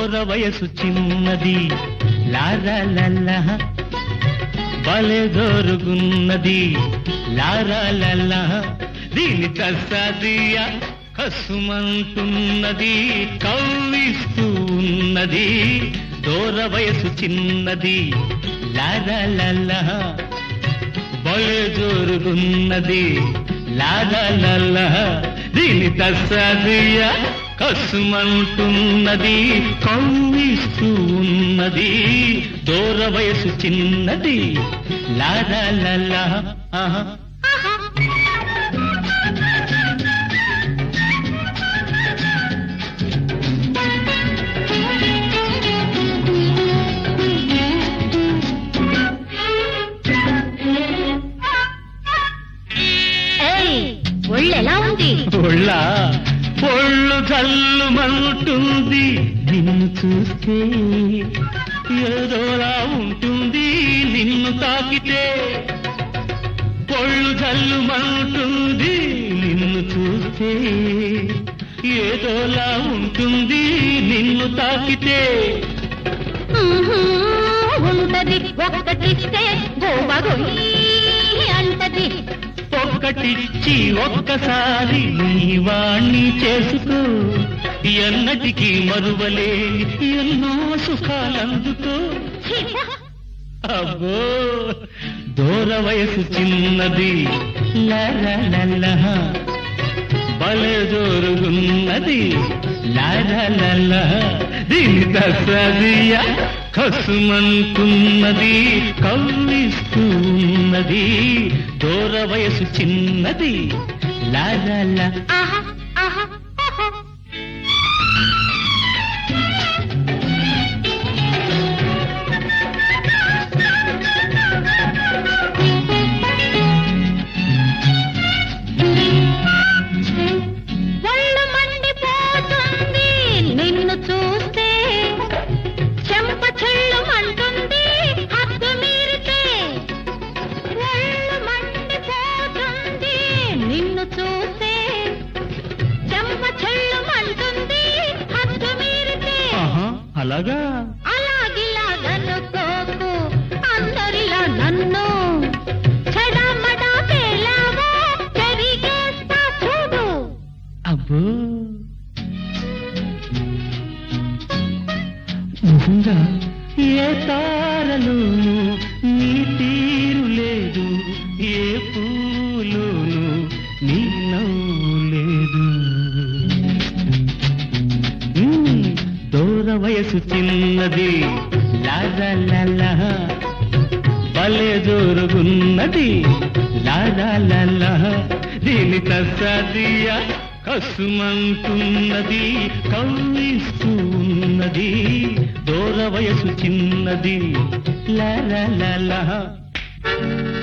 దూర వయసు చిన్నది లారా బలే దోరుగున్నది లారా దీని కసాదియ కసుమంటున్నది కవ్విస్తూ ఉన్నది దూర వయసు చిన్నది లారా బలే జోరుగున్నది లాల దీని తస్సదియ కసుమంటున్నది కవ్విస్తూ ఉన్నది దూర వయసు చిన్నది లాల ఆహా ఏయ్ ఒళ్ళెలా ఉంది ఒళ్ళ ఒళ్ళు చల్లుమంటుంది నిన్ను చూస్తే ఏదోలా ఉంటుంది నిన్ను తాకితే ఒళ్ళు చల్లుమంటుంది నిన్ను చూస్తే ఏదోలా ఉంటుంది నిన్ను తాకితే ఉహూ, ఉంటది ఒక్కటిస్తే గోబగొయ్యి అంటది ఒక్కటిచ్చి ఒక్కసారి నీ వాణ్ణి చేసుకో ఎన్నటికీ మరువలేని ఎన్నో సుఖాలందుకో ఛీ, పో. అబ్బో దూర వయసు చిన్నది లల బలే జోరుగున్నది లల దీని దసదియ కసుమంటున్నది కవ్విస్తూ ఉన్నది దూర వయసు చిన్నది లల ఆహా ఆహా ఆహా. ఒళ్ళు మండిపోతుంది నిన్ను చూస్తే చెంప చెల్లుమంటుంది హద్దు మీరితే ఒళ్ళు మండిపోతుంది నిన్ను చూస్తే చెంప చెల్లుమంటుంది హద్దు మీరితే ఆహా అలాగా అలాగిలాగనుకోకు అందరిలా నన్ను చెడమడా పేలావో చెరిగేస్తా చూడు అబ్బో నిజంగా ఏ తారలోను నీ తీరు లేదు ఏ పూలోను నీ నవ్వు లేదు ఉమ్, దూర వయసు చిన్నది లాలా భలే జోరుగున్నది లాలా దీని తసదియ కసుమంటున్నది కవ్విస్తూ ఉన్నది దూర వయసు చిన్నది లాలా